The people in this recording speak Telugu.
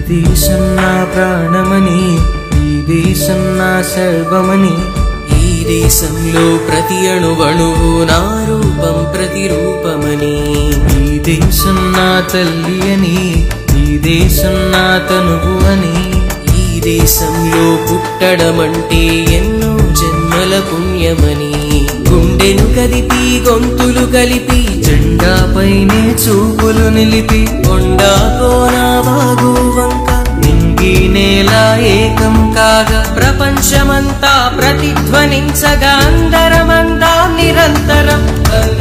దేశం నా ప్రాణమని ఈ దేశం నా సర్వమని ఈ దేశంలో ప్రతి అణువణువు నా రూపం ప్రతిరూపమని ఈ దేశం నా తల్లి అని ఈ దేశం నా తనువు అని ఈ దేశంలో పుట్టడమంటే ఎన్నో జన్మల పుణ్యమని గుండెను కదిపి గొంతులు కలిపి జెండాపైనే చూపులు నిలిపి కొండా కోన వాగు వంక నింగి నేల ఏకం కాగా ప్రపంచమంతా ప్రతిధ్వనించగా అందరమందా నిరంతరం